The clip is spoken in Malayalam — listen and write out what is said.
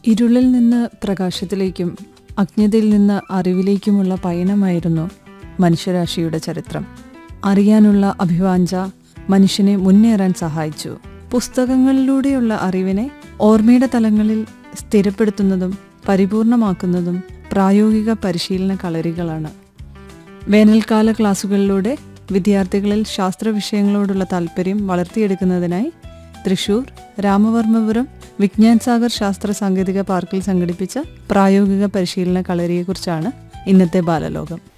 ഇരുളിൽ നിന്ന് പ്രകാശത്തിലേക്കും അജ്ഞതയിൽ നിന്ന് അറിവിലേക്കുമുള്ള പയണമായിരുന്നു മനുഷ്യരാശിയുടെ ചരിത്രം അറിയാനുള്ള അഭിവാഞ്ച മനുഷ്യനെ മുന്നേറാൻ സഹായിച്ചു പുസ്തകങ്ങളിലൂടെയുള്ള അറിവിനെ ഓർമ്മയുടെ തലങ്ങളിൽ സ്ഥിരപ്പെടുത്തുന്നതും പരിപൂർണമാക്കുന്നതും പ്രായോഗിക പരിശീലന കളരികളാണ് വേനൽക്കാല ക്ലാസുകളിലൂടെ വിദ്യാർത്ഥികളിൽ ശാസ്ത്ര വിഷയങ്ങളോടുള്ള താല്പര്യം വളർത്തിയെടുക്കുന്നതിനായി തൃശൂർ രാമവർമ്മപുരം വിജ്ഞാൻ സാഗർ ശാസ്ത്ര സാങ്കേതിക പാർക്കിൽ സംഘടിപ്പിച്ച പ്രായോഗിക പരിശീലന കളരിയെക്കുറിച്ചാണ് ഇന്നത്തെ ബാലലോകം